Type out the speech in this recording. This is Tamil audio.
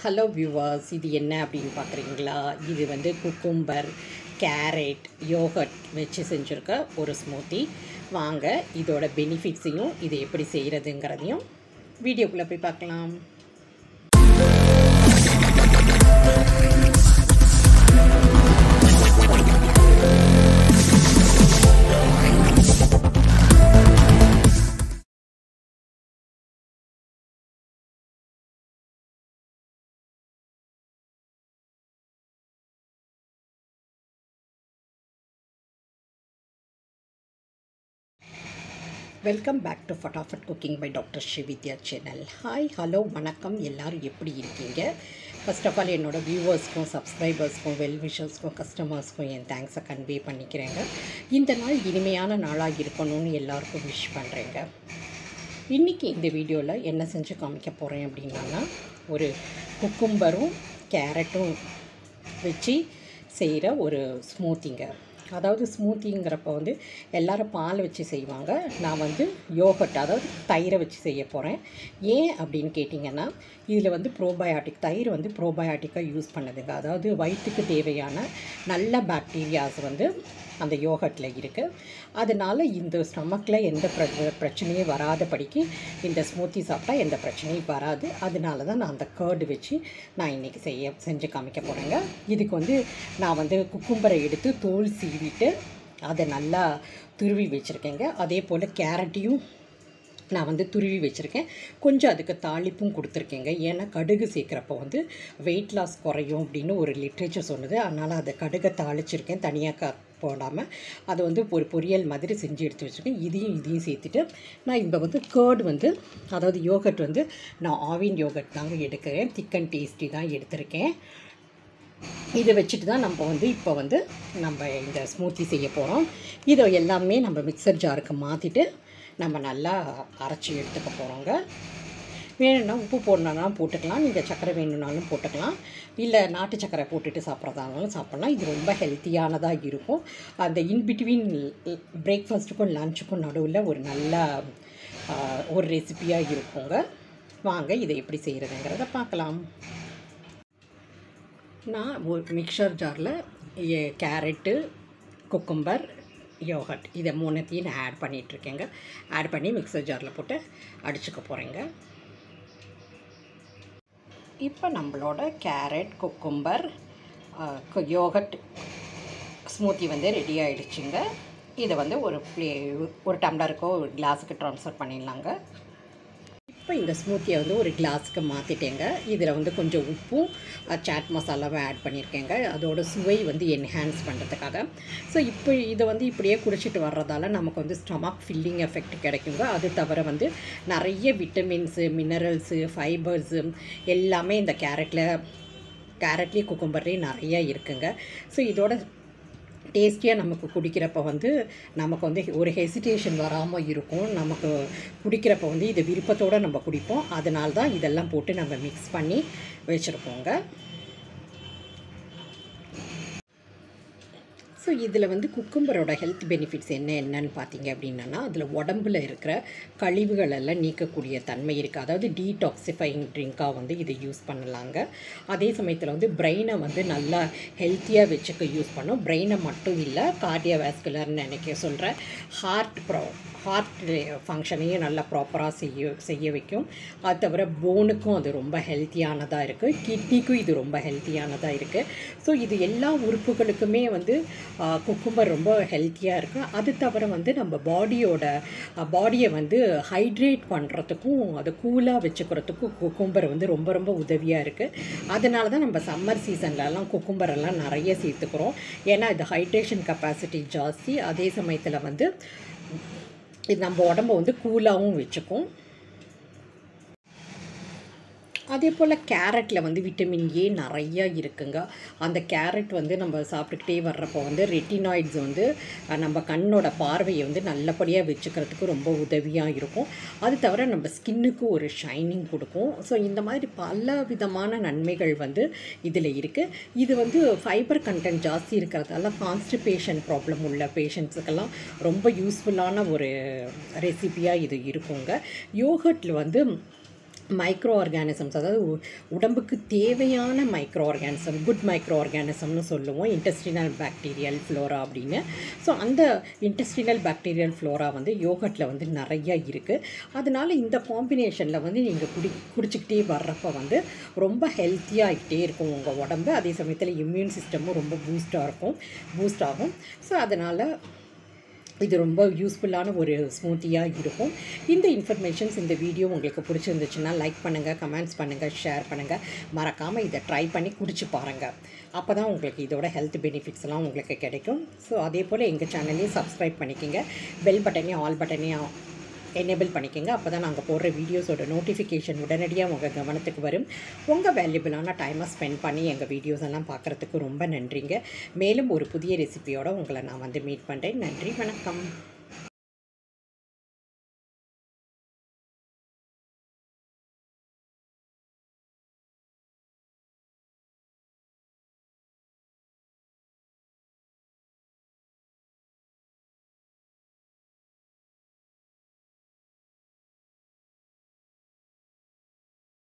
ஹலோ வியூவர்ஸ் இது என்ன அப்படின்னு பார்க்குறீங்களா இது வந்து குக்கும்பர் கேரட் யோகட் வச்சு செஞ்சுருக்க ஒரு ஸ்மூத்தி வாங்க இதோட பெனிஃபிட்ஸையும் இது எப்படி செய்கிறதுங்கிறதையும் வீடியோக்குள்ளே போய் பார்க்கலாம் welcome back to Fatafat cooking by doctor Srividya channel hi hello வணக்கம் எல்லோரும் எப்படி இருக்கீங்க ஃபர்ஸ்ட் ஆஃப் ஆல் என்னோடய வியூவர்ஸ்க்கும் சப்ஸ்கிரைபர்ஸ்க்கும் வெல் விஷர்ஸ்க்கும் கஸ்டமர்ஸ்க்கும் என் தேங்க்ஸை கன்வே பண்ணிக்கிறேங்க இந்த நாள் இனிமையான நாளாக இருக்கணும்னு எல்லாருக்கும் விஷ் பண்ணுறேங்க இன்றைக்கி இந்த வீடியோவில் என்ன செஞ்சு காமிக்க போகிறேன் அப்படின்னா ஒரு குக்கும்பரும் கேரட்டும் வச்சு செய்கிற ஒரு ஸ்மூத்திங்க அதாவது ஸ்மூத்திங்கிறப்ப வந்து எல்லோரும் பால் வச்சு செய்வாங்க நான் வந்து யோகட் அதாவது தயிரை வச்சு செய்ய போகிறேன் ஏன் அப்படின்னு கேட்டிங்கன்னா இதில் வந்து ப்ரோபயாட்டிக் தயிர் வந்து ப்ரோபயாட்டிக்காக யூஸ் பண்ணுதுங்க அதாவது வயிற்றுக்கு தேவையான நல்ல பாக்டீரியாஸ் வந்து அந்த யோகட்டில் இருக்குது அதனால் இந்த ஸ்டமக்கில் எந்த பிர பிரச்சனையும் வராதபடிக்கு இந்த ஸ்மூத்தி சாப்பிட்டா எந்த பிரச்சனையும் வராது அதனால தான் நான் அந்த கேர்டு வச்சு நான் இன்றைக்கி செய்ய செஞ்சு காமிக்க போகிறேங்க இதுக்கு வந்து நான் வந்து குக்கும்பரை எடுத்து தோல் சீவிட்டு அதை நல்லா துருவி வச்சுருக்கேங்க அதே போல் கேரட்டையும் நான் வந்து துருவி வச்சுருக்கேன் கொஞ்சம் அதுக்கு தாளிப்பும் கொடுத்துருக்கேங்க ஏன்னா கடுகு சேர்க்குறப்போ வந்து வெயிட் லாஸ் குறையும் அப்படின்னு ஒரு லிட்ரேச்சர் சொன்னது அதனால் அதை கடுகை தாளிச்சிருக்கேன் தனியாக க போடாமல் அதை வந்து ஒரு பொரியல் மாதிரி செஞ்சு எடுத்து வச்சுருக்கேன் இதையும் இதையும் சேர்த்துட்டு நான் இப்போ வந்து கேர்டு வந்து அதாவது யோகட் வந்து நான் ஆவின் யோகட் தாங்க எடுக்கிறேன் திக்கன் டேஸ்டி தான் எடுத்திருக்கேன் இதை வச்சுட்டு தான் நம்ம வந்து இப்போ வந்து நம்ம இந்த ஸ்மூத்தி செய்ய போகிறோம் இதை எல்லாமே நம்ம மிக்சர் ஜாருக்கு மாற்றிட்டு நம்ம நல்லா அரைச்சி எடுத்துக்க போகிறோங்க வேணும்னா உப்பு போடணுன்னாலும் போட்டுக்கலாம் நீங்கள் சர்க்கரை வேணும்னாலும் போட்டுக்கலாம் இல்லை நாட்டு சர்க்கரை போட்டுட்டு சாப்பிட்றதானாலும் சாப்பிட்லாம் இது ரொம்ப ஹெல்த்தியானதாக இருக்கும் அந்த இன்பிட்வீன் பிரேக்ஃபாஸ்ட்டுக்கும் லஞ்சுக்கும் நடுவில் ஒரு நல்ல ஒரு ரெசிப்பியாக இருக்குங்க வாங்க இதை எப்படி செய்கிறதுங்கிறத பார்க்கலாம் நான் ஒரு மிக்சர் ஜாரில் கேரட்டு குக்கும்பர் யோகட் இதை மூணுத்தையும் நான் ஆட் பண்ணிகிட்ருக்கேங்க ஆட் பண்ணி மிக்சர் ஜாரில் போட்டு அடிச்சுக்க போகிறேங்க இப்போ நம்மளோட கேரட் குக்கும்பர் யோகட் ஸ்மூத்தி வந்து ரெடி ஆகிடுச்சுங்க இதை வந்து ஒரு ப்ளே ஒரு டம்ளருக்கோ ஒரு கிளாஸுக்கு ட்ரான்ஸ்ஃபர் பண்ணிடலாங்க இப்போ இந்த ஸ்மூத்தியை வந்து ஒரு கிளாஸுக்கு மாற்றிட்டேங்க இதில் வந்து கொஞ்சம் உப்பும் சாட் மசாலாவும் ஆட் பண்ணியிருக்கேங்க அதோட சுவை வந்து என்ஹான்ஸ் பண்ணுறதுக்காக ஸோ இப்போ இதை வந்து இப்படியே குடிச்சிட்டு வர்றதால நமக்கு வந்து ஸ்டமக் ஃபில்லிங் எஃபெக்ட் கிடைக்குங்க அது தவிர வந்து நிறைய விட்டமின்ஸு மினரல்ஸு ஃபைபர்ஸு எல்லாமே இந்த கேரட்டில் கேரட்லேயும் குக்கும்பர்லேயும் நிறையா இருக்குங்க ஸோ இதோட டேஸ்டியாக நமக்கு குடிக்கிறப்ப வந்து நமக்கு வந்து ஒரு ஹெசிடேஷன் வராமல் இருக்கும் நமக்கு குடிக்கிறப்ப வந்து இது விருப்பத்தோடு நம்ம குடிப்போம் அதனால தான் இதெல்லாம் போட்டு நம்ம மிக்ஸ் பண்ணி வச்சுருப்போங்க ஸோ இதில் வந்து குக்கும்பரோட ஹெல்த் பெனிஃபிட்ஸ் என்ன என்னன்னு பார்த்தீங்க அப்படின்னா அதில் உடம்புல இருக்கிற கழிவுகள் எல்லாம் நீக்கக்கூடிய தன்மை இருக்குது அதாவது டீடாக்சிஃபைங் ட்ரிங்காக வந்து இதை யூஸ் பண்ணலாங்க அதே சமயத்தில் வந்து பிரெயினை வந்து நல்லா ஹெல்த்தியாக வச்சுக்க யூஸ் பண்ணும் பிரெயினை மட்டும் இல்லை கார்டியோவாஸ்குலர்னு நினைக்க சொல்கிறேன் ஹார்ட் ப்ரோ ஹார்ட் ஃபங்க்ஷனையும் நல்லா ப்ராப்பராக செய்ய செய்ய வைக்கும் அது தவிர போனுக்கும் அது ரொம்ப ஹெல்த்தியானதாக இருக்குது கிட்னிக்கும் இது ரொம்ப ஹெல்த்தியானதாக இருக்குது ஸோ இது எல்லா உறுப்புகளுக்குமே வந்து குக்கும்பர் ரொம்ப ஹெல்த்தியாக இருக்குது அது தவிர வந்து நம்ம பாடியோட பாடியை வந்து ஹைட்ரேட் பண்ணுறதுக்கும் அதை கூலாக வச்சுக்கிறதுக்கும் குக்கும்பர் வந்து ரொம்ப ரொம்ப உதவியாக இருக்குது அதனால தான் நம்ம சம்மர் சீசன்லலாம் குக்கும்பர் எல்லாம் நிறைய சேர்த்துக்கிறோம் ஏன்னா இது ஹைட்ரேஷன் கெப்பாசிட்டி ஜாஸ்தி அதே சமயத்தில் வந்து இது நம்ம உடம்ப வந்து கூலாகவும் வச்சுக்கும் அதே போல் கேரட்டில் வந்து விட்டமின் ஏ நிறையா இருக்குங்க அந்த கேரட் வந்து நம்ம சாப்பிட்டுக்கிட்டே வர்றப்போ வந்து ரெட்டினாய்ட்ஸ் வந்து நம்ம கண்ணோட பார்வையை வந்து நல்லபடியாக வச்சுக்கிறதுக்கு ரொம்ப உதவியாக இருக்கும் அது தவிர நம்ம ஸ்கின்னுக்கு ஒரு ஷைனிங் கொடுக்கும் ஸோ இந்த மாதிரி பல விதமான நன்மைகள் வந்து இதில் இருக்குது இது வந்து ஃபைபர் கண்டென்ட் ஜாஸ்தி இருக்கிறதால கான்ஸ்டிபேஷன் ப்ராப்ளம் உள்ள பேஷண்ட்ஸுக்கெல்லாம் ரொம்ப யூஸ்ஃபுல்லான ஒரு ரெசிபியாக இது இருக்குங்க யோகர்ட்டில் வந்து மைக்ரோ ஆர்கானிசம்ஸ் அதாவது உ- உடம்புக்கு தேவையான மைக்ரோ ஆர்கானிசம் குட் மைக்ரோ ஆர்கானிசம்னு சொல்லுவோம் இன்டெஸ்டினல் பாக்டீரியல் ஃப்ளோரா அப்படின்னு ஸோ அந்த இன்டெஸ்டினல் பாக்டீரியல் ஃப்ளோரா வந்து யோகட்டில் வந்து நிறைய இருக்குது அதனால இந்த காம்பினேஷனில் வந்து நீங்கள் குடி குடிச்சிக்கிட்டே வர்றப்ப வந்து ரொம்ப ஹெல்த்தியாகிட்டே இருக்கும் உங்கள் உடம்பு அதே சமயத்தில் இம்யூன் சிஸ்டமும் ரொம்ப பூஸ்டாக இருக்கும் பூஸ்ட் ஆகும் ஸோ அதனால் இது ரொம்ப யூஸ்ஃபுல்லான ஒரு ஸ்மூத்தியாக இருக்கும் இந்த இன்ஃபர்மேஷன்ஸ் இந்த வீடியோ உங்களுக்கு பிடிச்சிருந்துச்சுன்னா லைக் பண்ணுங்கள் கமெண்ட்ஸ் பண்ணுங்கள் ஷேர் பண்ணுங்கள் மறக்காமல் இதை ட்ரை பண்ணி குடிச்சு பாருங்கள் அப்போ தான் உங்களுக்கு இதோட ஹெல்த் பெனிஃபிட்ஸ்லாம் உங்களுக்கு கிடைக்கும் ஸோ அதே போல் எங்கள் சேனலையும் சப்ஸ்கிரைப் பண்ணிக்கோங்க பெல் பட்டனையும் ஆல் பட்டனையும் எனேபிள் பண்ணிக்கோங்க அப்போ தான் நாங்கள் போடுற வீடியோஸோட நோட்டிஃபிகேஷன் உடனடியாக உங்கள் கவனத்துக்கு வரும் உங்கள் வேல்யூபிளான டைமை ஸ்பெண்ட் பண்ணி எங்கள் வீடியோஸ் எல்லாம் பார்க்குறதுக்கு ரொம்ப நன்றிங்க மேலும் ஒரு புதிய ரெசிபியோட உங்களை நான் வந்து மீட் பண்ணுறேன் நன்றி வணக்கம்